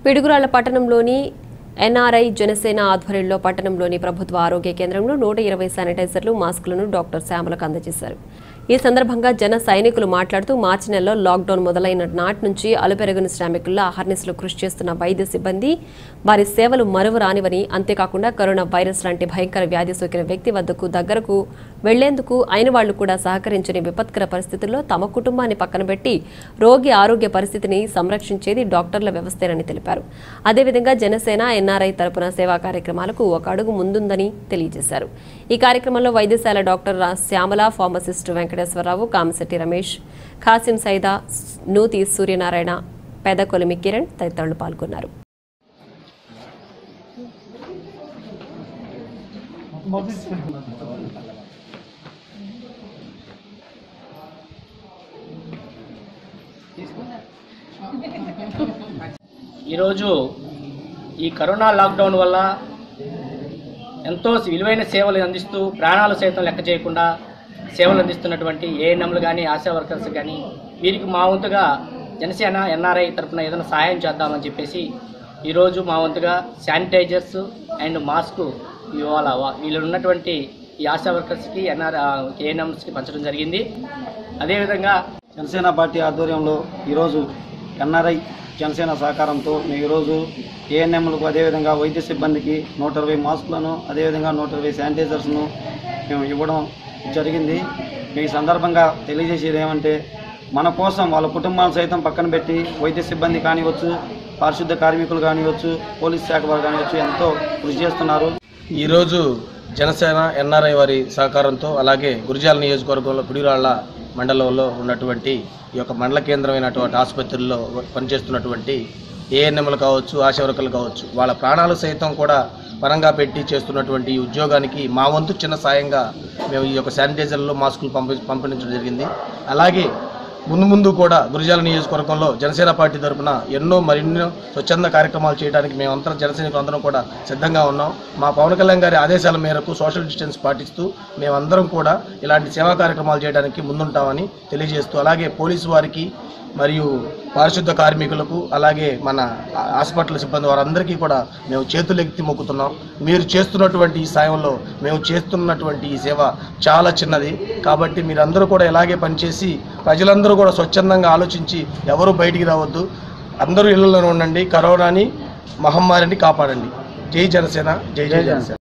పిడుగురాళ్ల పట్టణంలోని ఎన్ఆర్ఐ జనసేన ఆధ్వర్యంలో పట్టణంలోని ప్రభుత్వ ఆరోగ్య కేంద్రంలో నూట ఇరవై శానిటైజర్లు మాస్కులను డాక్టర్ శ్యామలకు అందజేశారు ఈ సందర్భంగా జన సైనికులు మాట్లాడుతూ మార్చి నెలలో లాక్డౌన్ మొదలైన నాటి నుంచి అలుపెరగని శ్రామికుల్లో అహర్నిశలు కృషి చేస్తున్న వైద్య సిబ్బంది వారి సేవలు మరువరానివని అంతేకాకుండా కరోనా వైరస్ లాంటి భయంకర వ్యాధి సోకిన వ్యక్తి వద్దకు దగ్గరకు వెళ్లేందుకు అయిన వాళ్లు కూడా సహకరించని విపత్కర పరిస్థితుల్లో తమ కుటుంబాన్ని పక్కన పెట్టి రోగి ఆరోగ్య పరిస్థితిని సంరక్షించేది డాక్టర్ల వ్యవస్థేనని తెలిపారు అదేవిధంగా జనసేన ఎన్ఆర్ఐ తరపున సేవా కార్యక్రమాలకు ఒక అడుగు ముందుందని తెలియజేశారు ఈ కార్యక్రమంలో వైద్యశాల డాక్టర్ రా- శ్యామల ఫార్మసిస్ట్ వెంకటేశ్వరరావు కామశెట్టి రమేష్ ఖాసిం సైదా నూతి సూర్యనారాయణ పెదకొలిమి కిరణ్ తదితరులు పాల్గొన్నారు ఈరోజు ఈ కరోనా లాక్డౌన్ వల్ల ఎంతో విలువైన సేవలు అందిస్తూ ప్రాణాలు సైతం లెక్క చేయకుండా సేవలు అందిస్తున్నటువంటి ఏఎన్ఎంలు కానీ ఆశా వర్కర్స్ కానీ వీరికి మా వంతుగా జనసేన ఎన్ఆర్ఐ తరఫున ఏదైనా సహాయం చేద్దామని చెప్పేసి ఈరోజు మా వంతుగా శానిటైజర్స్ అండ్ మాస్క్ ఇవాళ వా- వీళ్ళు ఉన్నటువంటి ఈ ఆశా వర్కర్స్కి ఎన్ఆర్ ఏఎన్ఎంస్కి పంచడం జరిగింది అదేవిధంగా జనసేన పార్టీ ఆధ్వర్యంలో ఈరోజు ఎన్ఆర్ఐ జనసేన సహకారంతో మేము ఈరోజు ఏఎన్ఎంలకు అదేవిధంగా వైద్య సిబ్బందికి నూట ఇరవై మాస్కులను అదేవిధంగా నూట ఇరవై శానిటైజర్స్ను మేము ఇవ్వడం జరిగింది ఈ సందర్భంగా తెలియజేసేది ఏమంటే మన కోసం వాళ్ళ కుటుంబాలను సైతం పక్కన పెట్టి వైద్య సిబ్బంది కానివచ్చు పారిశుద్ధ కార్మికులు కానివచ్చు పోలీస్ శాఖ వారు కానివచ్చు ఎంతో కృషి చేస్తున్నారు ఈరోజు జనసేన ఎన్ఆర్ఐ వారి సహకారంతో అలాగే గురిజాల నియోజకవర్గంలో పిడిరాళ్ల మండలంలో ఉన్నటువంటి ఈ యొక్క మండల కేంద్రమైనటువంటి ఆసుపత్రుల్లో పనిచేస్తున్నటువంటి ఏఎన్ఎంలు కావచ్చు ఆశా వర్కర్లు కావచ్చు వాళ్ళ ప్రాణాలు సైతం కూడా పరంగా పెట్టి చేస్తున్నటువంటి ఈ ఉద్యోగానికి మా వంతు చిన్న సాయంగా మేము ఈ యొక్క శానిటైజర్లు మాస్కులు పంపి పంపించడం జరిగింది అలాగే ముందు ముందు కూడా గురిజాల నియోజకవర్గంలో జనసేన పార్టీ తరఫున ఎన్నో మరెన్నో స్వచ్ఛంద కార్యక్రమాలు చేయడానికి మేమందరం జనసైనికులు అందరం కూడా సిద్ధంగా ఉన్నాం మా పవన్ కళ్యాణ్ గారి ఆదేశాల మేరకు సోషల్ డిస్టెన్స్ పాటిస్తూ మేమందరం కూడా ఇలాంటి సేవా కార్యక్రమాలు చేయడానికి ముందుంటామని తెలియజేస్తూ అలాగే పోలీసు వారికి మరియు పారిశుద్ధ కార్మికులకు అలాగే మన హాస్పిటల్ సిబ్బంది వారందరికీ కూడా మేము చేతులెత్తి మొక్కుతున్నాం మీరు చేస్తున్నటువంటి ఈ సాయంలో మేము చేస్తున్నటువంటి ఈ సేవ చాలా చిన్నది కాబట్టి మీరందరూ కూడా ఇలాగే పనిచేసి ప్రజలందరూ కూడా స్వచ్ఛందంగా ఆలోచించి ఎవరు బయటికి రావద్దు అందరూ ఇళ్లలోనే ఉండండి కరోనాని మహమ్మారిని కాపాడండి జై జనసేన జై జై జనసేన